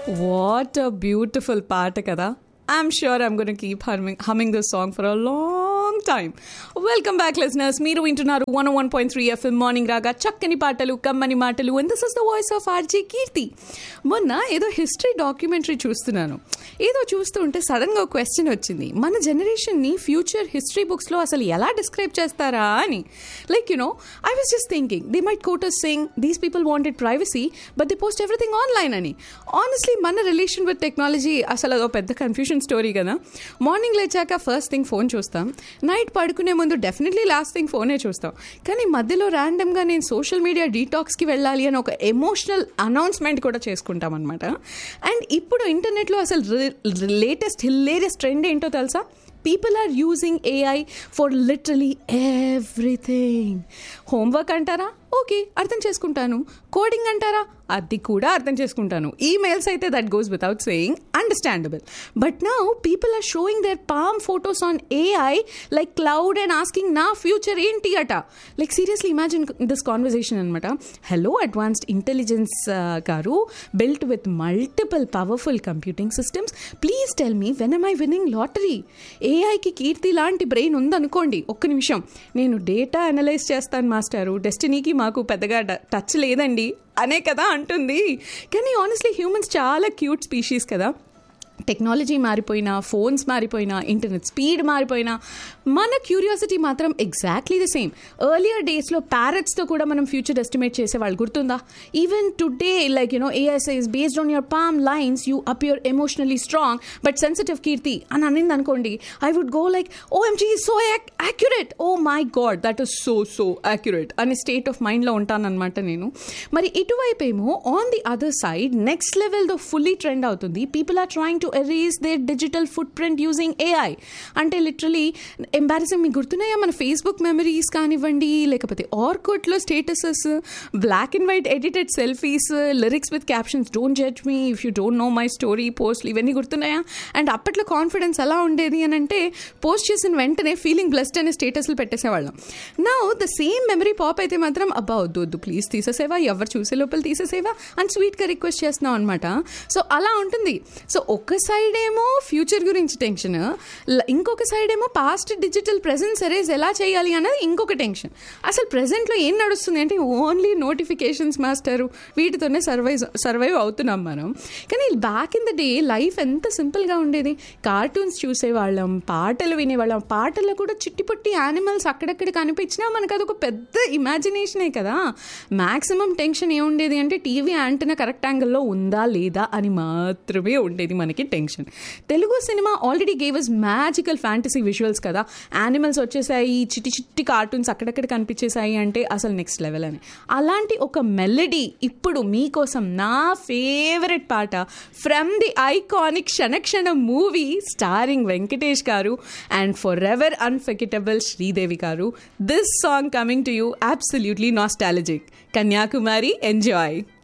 What a beautiful పాట కదా I'm sure I'm going to keep humming, humming this song for a long time. Welcome back, listeners. మీరు వింటున్నారు one one point three FM morning Raga చక్కని పాటలు కమ్మని మాటలు and this is the voice of RJ Keerthi మొన్న ఏదో హిస్టరీ డాక్యుమెంటరీ చూస్తున్నాను ఏదో చూస్తూ ఉంటే సడన్గా ఒక క్వశ్చన్ వచ్చింది మన జనరేషన్ని ఫ్యూచర్ హిస్టరీ బుక్స్లో అసలు ఎలా డిస్క్రైబ్ చేస్తారా అని like you know I was just thinking they might quoters sing these people wanted privacy but they post everything online అని ఆనెస్ట్లీ మన రిలేషన్ విత్ టెక్నాలజీ అసలు అదో పెద్ద కన్ఫ్యూషన్ స్టోరీ కదా మార్నింగ్ లేచాక ఫస్ట్ థింగ్ ఫోన్ చూస్తాం నైట్ పడుకునే ముందు డెఫినెట్లీ లాస్ట్ థింగ్ ఫోనే చూస్తాం కానీ మధ్యలో ర్యాండమ్గా నేను సోషల్ మీడియా డీటాక్స్కి వెళ్ళాలి అని ఒక ఎమోషనల్ అనౌన్స్మెంట్ కూడా చేసుకుంటాం అనమాట అండ్ ఇప్పుడు ఇంటర్నెట్లో అసలు లేటెస్ట్ హిల్లేరియస్ ట్రెండ్ ఏంటో తెలుసా people are using AI for literally everything homework అంటారా ఓకే అర్థం చేసుకుంటాను కోడింగ్ అంటారా అది కూడా అర్థం చేసుకుంటాను ఈమెయిల్స్ అయితే that goes without saying understandable but now people are showing their palm photos on AI like cloud and asking నా ఫ్యూచర్ ఏంటి అట like seriously imagine this conversation అనమాట హలో అడ్వాన్స్డ్ ఇంటెలిజెన్స్ గారు built with multiple powerful computing systems please tell me when am I winning lottery ఏఐకి కీర్తి లాంటి brain ఉందనుకోండి ఒక్క నిమిషం నేను డేటా అనలైజ్ చేస్తాను మాస్టారు డెస్టినీకి మాకు పెద్దగా టచ్ లేదండి అనే కదా అంటుంది కానీ ఆనెస్ట్లీ హ్యూమన్స్ చాలా క్యూట్ స్పీషీస్ కదా టెక్నాలజీ మారిపోయినా ఫోన్స్ మారిపోయినా ఇంటర్నెట్ స్పీడ్ మారిపోయినా మన క్యూరియాసిటీ మాత్రం ఎగ్జాక్ట్లీ ద సేమ్ ఎర్లియర్ డేస్లో ప్యారెట్స్తో కూడా మనం ఫ్యూచర్ ఎస్టిమేట్ చేసేవాళ్ళు గుర్తుందా even today like you know AI says based on your palm lines you appear emotionally strong but sensitive Keerthi అని అనింది అనుకోండి I would go like OMG so accurate oh my god that is so so accurate అనే state of మైండ్లో ఉంటానన్నమాట నేను మరి ఇటువైపు ఏమో on the other side next లెవెల్తో ఫుల్లీ ట్రెండ్ అవుతుంది people are trying to erase their digital footprint using AI అంటే లిటరలీ ఎంబారసింగ్ మీకు గుర్తున్నాయా మన ఫేస్బుక్ మెమరీస్ కానివ్వండి లేకపోతే ఆర్కుట్లో statuses black and white edited selfies lyrics with captions don't judge me if you don't know my story పోస్ట్లు ఇవన్నీ గుర్తున్నాయా అండ్ అప్పట్లో కాన్ఫిడెన్స్ ఎలా ఉండేది అని అంటే పోస్ట్ చేసిన వెంటనే ఫీలింగ్ బ్లెస్డ్ అనే స్టేటస్లు పెట్టేసేవాళ్ళం నా ద సేమ్ మెమరీ పాప్ అయితే మాత్రం అబ్బా వద్దు వద్దు ప్లీజ్ తీసేసేవా ఎవరు చూసే లోపల తీసేసేవా అని స్వీట్గా రిక్వెస్ట్ చేస్తున్నాం అనమాట సో అలా ఉంటుంది సో ఒక సైడ్ ఏమో ఫ్యూచర్ గురించి టెన్షన్ ఇంకొక సైడ్ ఏమో పాస్ట్ డిజిటల్ ప్రెజెన్స్ ఎరేజ్ ఎలా చేయాలి అన్నది ఇంకొక టెన్షన్ అసలు ప్రెజెంట్లో ఏం నడుస్తుంది అంటే ఓన్లీ నోటిఫికేషన్స్ మాస్టరు వీటితోనే సర్వైవ్ సర్వైవ్ అవుతున్నాం మనం కానీ back in the day life ఎంత సింపుల్గా ఉండేది కార్టూన్స్ చూసేవాళ్ళం పాటలు వినేవాళ్ళం పాటల్లో కూడా చిట్టిపొట్టి యానిమల్స్ అక్కడక్కడ కనిపించినా మనకు అదొక పెద్ద ఇమాజినేషనే కదా మ్యాక్సిమం టెన్షన్ ఏముండేది అంటే టీవీ యాంటనా కరెక్ట్ యాంగిల్లో ఉందా లేదా అని మాత్రమే ఉండేది మనకి tension Telugu cinema already gave us magical fantasy visuals కదా యానిమల్స్ వచ్చేసాయి చిట్టి చిట్టి కార్టూన్స్ అక్కడక్కడ కనిపించేసాయి అంటే అసలు నెక్స్ట్ లెవెల్ అని అలాంటి ఒక మెలడీ ఇప్పుడు మీకోసం నా ఫేవరెట్ పాట from the iconic Kshanakshana movie starring Venkatesh గారు and forever unforgettable Sridevi గారు this song coming to you absolutely nostalgic Kanyakumari enjoy